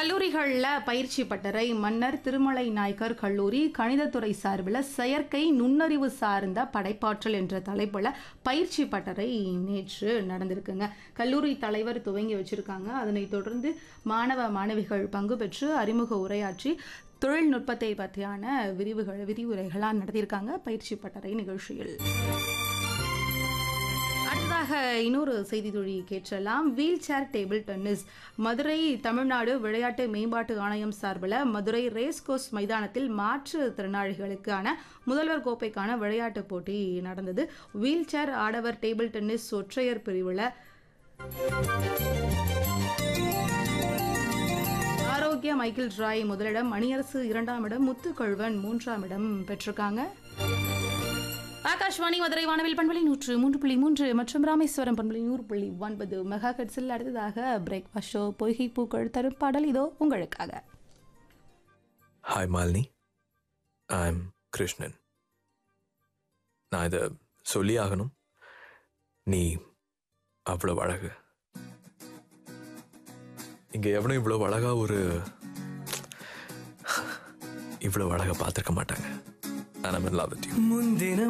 கல்லூரிகளில் பயிற்சி பட்டறை மன்னர் திருமலை நாயக்கர் கல்லூரி கணிதத்துறை சார்பில் செயற்கை நுண்ணறிவு சார்ந்த படைப்பாற்றல் என்ற தலைப்பில் பயிற்சி பட்டறை நேற்று நடந்திருக்குங்க கல்லூரி தலைவர் துவங்கி வச்சிருக்காங்க அதனைத் தொடர்ந்து மாணவ மாணவிகள் பங்கு பெற்று அறிமுக உரையாற்றி தொழில்நுட்பத்தை பற்றியான விரிவுகள் விரிவுரைகளாக நடத்தியிருக்காங்க பயிற்சி பட்டறை நிகழ்ச்சியில் அடுத்ததாக இன்னொரு செய்தி தொழி கேட்கலாம் wheel chair table tennis Madurai Tamil Nadu விளையாட்டு மேம்பாட்டு ஆணையம் சார்பில் மதுரை ரேஸ் கோர்ஸ் மைதானத்தில் மாற்றுத்திறனாளிகளுக்கான முதல்வர் கோப்பைக்கான விளையாட்டுப் போட்டி நடந்தது வீல் சேர் ஆடவர் டேபிள் டென்னிஸ் ஒற்றையர் பிரிவில் ஆரோக்கிய மைக்கேல் ராய் முதலிடம் மணியரசு இரண்டாம் இடம் முத்துக்கழுவன் மூன்றாம் இடம் பெற்றிருக்காங்க ஆகாஷ்வாணி மதுரை வானவில் பண்பலை நூற்று மூன்று புள்ளி மூன்று மற்றும் ராமேஸ்வரம் பண்பலை நூறு புள்ளி ஒன்பது மெகா ஹெட்ஸில் அடுத்ததாக பிரேக்ஃபாஸ்ட் ஷோ பொய்கை பூக்கள் தரும் பாடல் இதோ உங்களுக்காக hi Malini I M Krishnan நான் இதை சொல்லி ஆகணும் நீ அவ்வளோ அழகு இங்க எவனும் இவ்வளோ அழகா ஒரு இவ்வளோ அழகா பார்த்துருக்க மாட்டாங்க நான் லவ் வித் யூ முன்தினம்